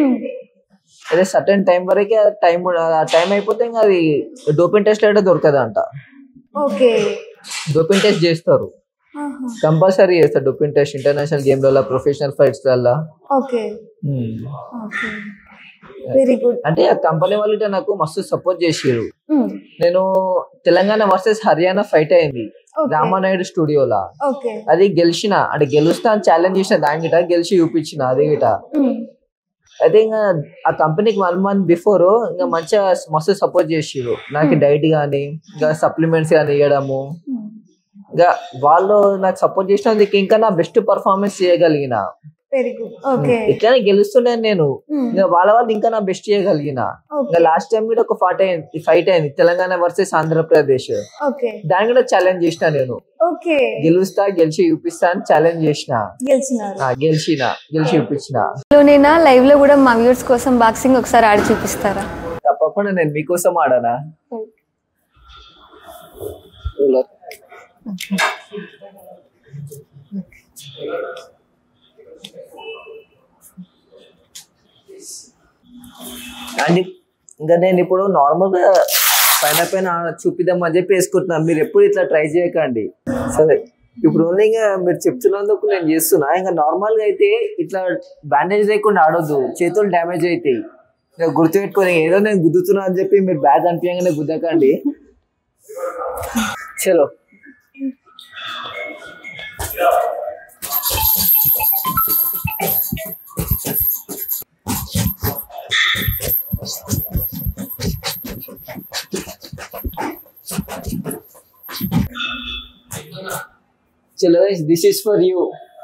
అదే సర్టెన్ టైం వరకే టైం ఆ టైం అయిపోతే ఇంకా అది డోపింగ్ టెస్ట్ అయితే దొరకదంట ఓకే డోపింగ్ టెస్ట్ చేస్తారు కంపల్సరీ చేస్తారు డోపింగ్ టెస్ట్ ఇంటర్నేషనల్ గేమ్లలో ప్రొఫెషనల్ ఫైట్స్ లలో ఓకే ఓకే వెరీ గుడ్ అంటే ఆ కంపెనీ వాళ్ళు ఇట్లా నాకు మస్తు సపోర్ట్ చేసారు నేను తెలంగాణ వర్సెస్ హర్యానా ఫైట్ అయింది రామానాయుడు స్టూడియోలా ఓకే అది గెలిచిన అంటే గెలుస్తా అని ఛాలెంజ్ చేసిన దాని గిట గెలిచి చూపించిన అది గిట అయితే ఇంకా ఆ కంపెనీకి వన్ మంత్ బిఫోర్ ఇంకా మంచిగా మస్తు సపోర్ట్ చేసిరు నాకు డైట్ కానీ ఇంకా సప్లిమెంట్స్ కానీ ఇవ్వడము ఇంకా వాళ్ళు నాకు సపోర్ట్ చేసినందుకు ఇంకా నా బెస్ట్ పర్ఫార్మెన్స్ చేయగలిగిన వెరీ గుడ్ ఓకే ఇట్లానే గెలుస్తున్నాను నేను ఇంకా వాళ్ళ వాళ్ళు ఇంకా నా బెస్ట్ చేయగలిగిన ఇంకా ఓకే లాస్ట్ టైం కూడా ఒక ఫైట్ అయింది ఫైట్ అయింది తెలంగాణ వర్సెస్ ఆంధ్రప్రదేశ్ ఓకే దాని కూడా ఛాలెంజ్ చేసిన నేను ఓకే గెలుస్తా గెలిచి చూపిస్తా అని ఛాలెంజ్ చేసిన గెలిచినారు ఆ, గెలిచిన గెలిచి చూపించిన నేనా లైవ్ లో కూడా మా వ్యూర్స్ కోసం బాక్సింగ్ ఒకసారి ఆడి చూపిస్తారా తప్పకుండా నేను మీకోసం ఆడానా అండ్ ఇంకా నేను ఇప్పుడు నార్మల్ గా పైన పైన చూపిద్దామని చెప్పి వేసుకుంటున్నాను మీరు ఎప్పుడు ఇట్లా ట్రై చేయకండి సరే ఇప్పుడు ఓన్లీ ఇంకా మీరు చెప్తున్నందుకు నేను చేస్తున్నా ఇంకా నార్మల్ గా అయితే ఇట్లా బ్యాండేజ్ లేకుండా ఆడొద్దు చేతులు డ్యామేజ్ అవుతాయి ఇంకా గుర్తుపెట్టుకొని ఏదో నేను గుద్దుతున్నా అని చెప్పి మీరు బ్యాగ్ అనిపించగానే గుద్దకండి చలో చలో దిస్ ఇస్ ఫర్ యూ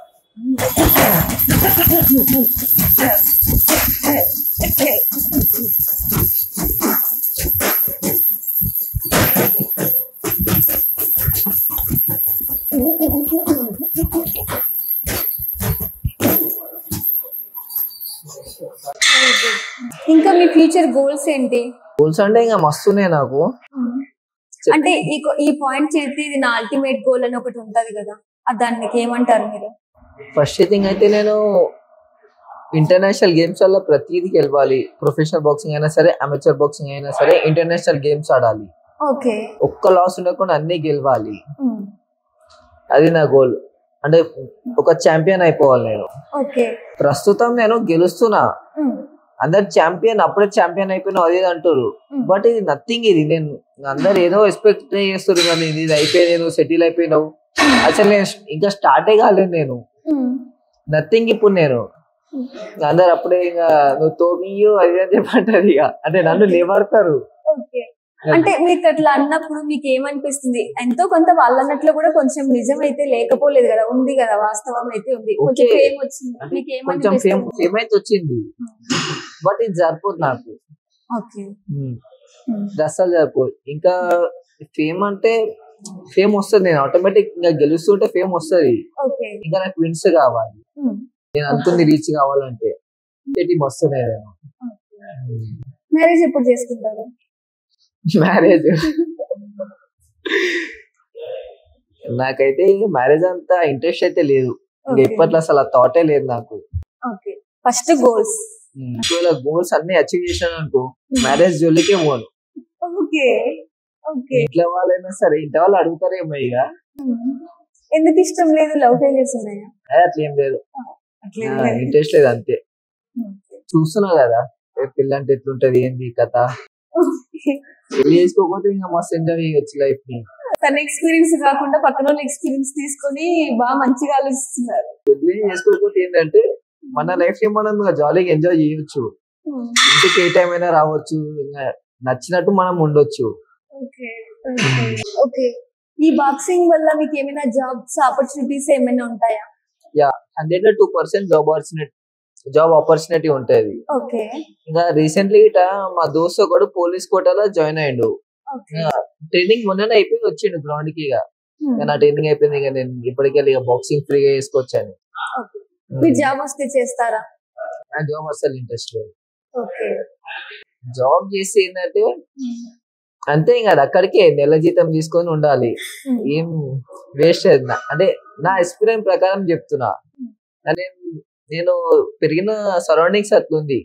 ఇంకా మీ ఫ్యూచర్ గోల్స్ ఏంటి గోల్స్ అంటే ఇంకా మస్తున్నాయి నాకు అంటే ఈ కో- ఈ పాయింట్ చేస్తే ఇది నా అల్టిమేట్ గోల్ అని ఒకటి ఉంటది కదా ఆ దానికి ఏమంటారు మీరు ఫస్ట్ థింగ్ అయితే నేను ఇంటర్నేషనల్ గేమ్స్ వల్ల ప్రతిదీ గెలవాలి ప్రొఫెషనల్ బాక్సింగ్ అయినా సరే అమెచర్ బాక్సింగ్ అయినా సరే ఇంటర్నేషనల్ గేమ్స్ ఆడాలి ఓకే ఒక్క లాస్ ఉండకుండా అన్ని గెలవాలి అది నా గోల్ అంటే ఒక ఛాంపియన్ అయిపోవాలి నేను ఓకే ప్రస్తుతం నేను గెలుస్తున్నా అందరు ఛాంపియన్ అప్పుడే ఛాంపియన్ అయిపోయినావు అది ఇది అంటారు బట్ ఇది నథింగ్ ఇది నేను అందరు ఏదో ఎక్స్పెక్ట్ చేస్తారు కానీ ఇది ఇది అయిపోయింది నువ్వు సెటిల్ అయిపోయినావు అసలు నేను ఇంకా స్టార్టే కాలేదు నేను నథింగ్ ఇప్పుడు నేను అందరు అప్పుడే ఇంకా నువ్వు తోమియు అది అని చెప్పంటారు ఇక అంటే నన్ను లేబడతారు ఓకే అంటే మీకు అట్లా అన్నప్పుడు మీకు ఏమనిపిస్తుంది ఎంతో కొంత వాళ్ళ అన్నట్లు కూడా కొంచెం నిజం అయితే లేకపోలేదు కదా ఉంది కదా వాస్తవం అయితే ఉంది కొంచెం Okay. ఫేమ్ వచ్చింది అంటే మీకు కొంచెం ఫేమ్ ఏమనిపిస్తుంది ఫేమ్ అయితే వచ్చింది బట్ ఇది సరిపోదు నాకు ఓకే ఇది అస్సలు సరిపోదు ఇంకా ఫేమ్ అంటే ఫేమ్ వస్తుంది నేను ఆటోమేటిక్ ఇంకా గెలుస్తుంటే ఫేమ్ వస్తుంది ఓకే ఇంకా నాకు విన్స్ కావాలి నేను అనుకుంది రీచ్ కావాలంటే టీం వస్తుంది మ్యారేజ్ ఎప్పుడు చేసుకుంటారు మ్యారేజ్ నాకైతే ఇంకా మ్యారేజ్ అంతా ఇంట్రెస్ట్ అయితే లేదు ఇంకా ఇప్పట్లో అసలు ఆ థాటే లేదు నాకు ఓకే ఫస్ట్ గోల్స్ ఒకవేళ గోల్స్ అన్ని అచీవ్ చేశాను అనుకో మ్యారేజ్ జోలికే పోను ఓకే ఓకే ఇంట్లో వాళ్ళైనా సరే ఇంట్లో వాళ్ళు అడుగుతారేమో ఇక ఎందుకు ఇష్టం లేదు లవ్ ఫెయిలియర్స్ ఉన్నాయా "ఏ, అట్లా ఏం లేదు అట్లే ఇంట్రెస్ట్ లేదు అంతే చూస్తున్నావు కదా ఏ పిల్ల అంటే ఎట్లుంటది ఏంది కథ పెళ్లి చేసుకోకపోతే ఇంకా మస్తు ఎంజాయ్ చేయొచ్చు లైఫ్ ని తన ఎక్స్పీరియన్స్ కాకుండా పక్కన వాళ్ళ ఎక్స్పీరియన్స్ తీసుకొని బాగా మంచిగా ఆలోచిస్తున్నారు పెళ్లి చేసుకోకపోతే ఏంటంటే మన లైఫ్ ని మనం జాలీగా ఎంజాయ్ చేయొచ్చు ఇంటికి ఏ టైం అయినా రావచ్చు ఇంకా నచ్చినట్టు మనం ఉండొచ్చు ఓకే ఓకే ఈ బాక్సింగ్ వల్ల మీకు ఏమైనా జాబ్స్ ఆపర్చునిటీస్ ఏమైనా ఉంటాయా హండ్రెడ్ లో two percent job opportunity job opportunity ఉంటది ఓకే ఇంకా రీసెంట్లీ ఇట మా దోస్త్ ఒకడు పోలీస్ కోటాలో జాయిన్ అయ్యిండు ఓకే ట్రైనింగ్ మొన్ననే అయిపోయి వచ్చిండు గ్రౌండ్ కి ఇక ఇక నా ట్రైనింగ్ అయిపోయింది ఇక నేను ఇప్పటికెళ్ళి ఇక బాక్సింగ్ ఫ్రీగా వేసుకోవచ్చాను ఓకే మీరు జాబ్ వస్తే చేస్తారా నా జాబ్ అసలు ఇంట్రెస్ట్ లేదు ఓకే జాబ్ చేసి ఏంటంటే అంతే ఇంకా అది అక్కడికే నెల జీతం తీసుకొని ఉండాలి ఏం వేస్ట్ అంటే నా ఎక్స్పీరియన్స్ ప్రకారం చెప్తున్నా నేను నేను పెరిగిన సరౌండింగ్స్ అట్లుంది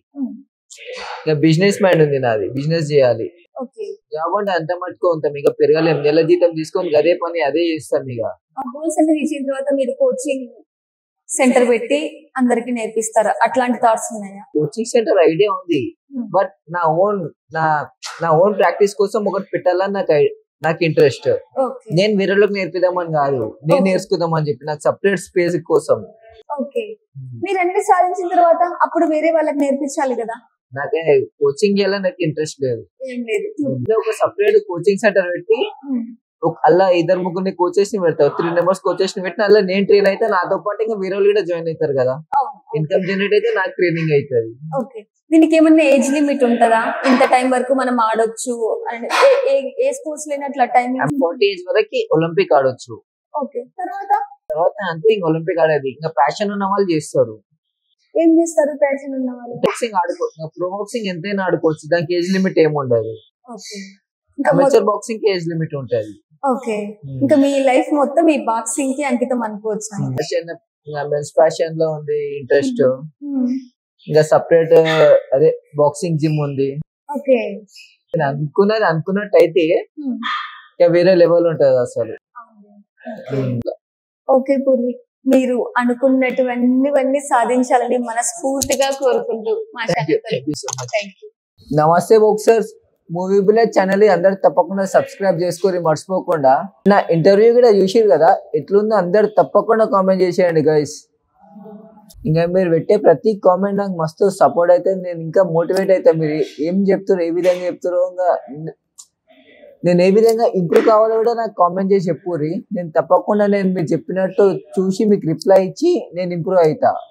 ఇక బిజినెస్ మైండ్ ఉంది నాది బిజినెస్ చేయాలి ఓకే జాబ్ అంటే అంత మట్టుకు ఉంటాం ఇక పెరగలేం నెల జీతం తీసుకొని అదే పని అదే చేస్తాం ఇక ఆ గోల్స్ అన్ని రీచ్ అయిన తర్వాత మీరు కోచింగ్ సెంటర్ పెట్టి అందరికి నేర్పిస్తారు అట్లాంటి థాట్స్ ఉన్నాయా కోచింగ్ సెంటర్ ఐడియా ఉంది Hmm. బట్ నా ఓన్ నా నా ఓన్ ప్రాక్టీస్ కోసం ఒకటి పెట్టాలని నాకు ఐ- నాకు ఇంట్రెస్ట్ ఓకే నేను వేరేలోకి నేర్పిద్దామని కాదు నేను Okay. నేర్చుకుందామని చెప్పి నాకు సపరేట్ స్పేస్ కోసం ఓకే మీరు అన్ని సాధించిన తర్వాత అప్పుడు వేరే వాళ్ళకి నేర్పించాలి కదా నాకే కోచింగ్ చేయాలని నాకు ఇంట్రెస్ట్ లేదు ఏం లేదు ఇంట్లో ఒక సపరేట్ కోచింగ్ సెంటర్ పెట్టి ఒక అలా ఇద్దరు ముగ్గురిని కోచెస్ ని పెడతావు త్రీ మెంబర్స్ కోచెస్ ని పెట్టి అలా నేను ట్రైన్ అయితే నాతో పాటు ఇంకా వేరే వాళ్ళు కూడా జాయిన్ అవుతారు కదా ఇన్కమ్ జనరేట్ అయితే నాకు ట్రైనింగ్ అవుతుంది ఓకే దీనికి ఏమన్నా ఏజ్ లిమిట్ ఉంటుందా ఇంత టైం వరకు మనం ఆడొచ్చు and A- A- A sports లేని అట్లా టైం ఫార్టీ ఏజ్ వరకు ఒలింపిక్ ఆడొచ్చు ఓకే తర్వాత తర్వాత అంతే ఇంకా ఒలింపిక్ ఆడేది ఇంకా ప్యాషన్ ఉన్న వాళ్ళు చేస్తారు ఏం చేస్తారు ప్యాషన్ ఉన్న వాళ్ళు బాక్సింగ్ ఆడుకో ప్రో బాక్సింగ్ ఎంతైనా ఆడుకోవచ్చు దానికి ఏజ్ లిమిట్ ఏమి ఉండదు ఓకే ఇంకా అమెచర్ బాక్సింగ్ కి ఏజ్ లిమిట్ ఉంటది ఓకే ఇంకా మీ లైఫ్ మొత్తం ఈ బాక్సింగ్ కి అంకితం అనుకోవచ్చు ఫ్యాషన్ మెన్స్ ఫ్యాషన్ లో ఉంది ఇంట్రెస్ట్ Hmm. ఇంకా సపరేట్ అదే బాక్సింగ్ జిమ్ ఉంది ఓకే నేను అనుకున్నది అనుకున్నట్టు అయితే Hmm. ఇంకా వేరే లెవెల్ ఉంటది అసలు ఓకే పూర్వి మీరు అనుకున్నటువంటివన్నీ సాధించాలని మనస్ఫూర్తిగా కోరుకుంటూ మా channel Thank you so much. Thank you నమస్తే బాక్సర్స్ మూవీ విలేజ్ ఛానల్ అందరు తప్పకుండా సబ్స్క్రైబ్ చేసుకొని మర్చిపోకుండా నా ఇంటర్వ్యూ కూడా చూసిరు కదా ఎట్లుందో అందరు తప్పకుండా కామెంట్ చేసేయండి గైస్ ఇంకా మీరు పెట్టే ప్రతి కామెంట్ నాకు మస్తు సపోర్ట్ అయితే నేను ఇంకా మోటివేట్ అవుతా మీరు ఏం చెప్తారో ఏ విధంగా చెప్తారో ఇంకా నేను ఏ విధంగా ఇంప్రూవ్ కావాలో కూడా నాకు కామెంట్ చేసి చెప్పుర్రి నేను తప్పకుండా నేను మీరు చెప్పినట్టు చూసి మీకు రిప్లై ఇచ్చి నేను ఇంప్రూవ్ అవుతా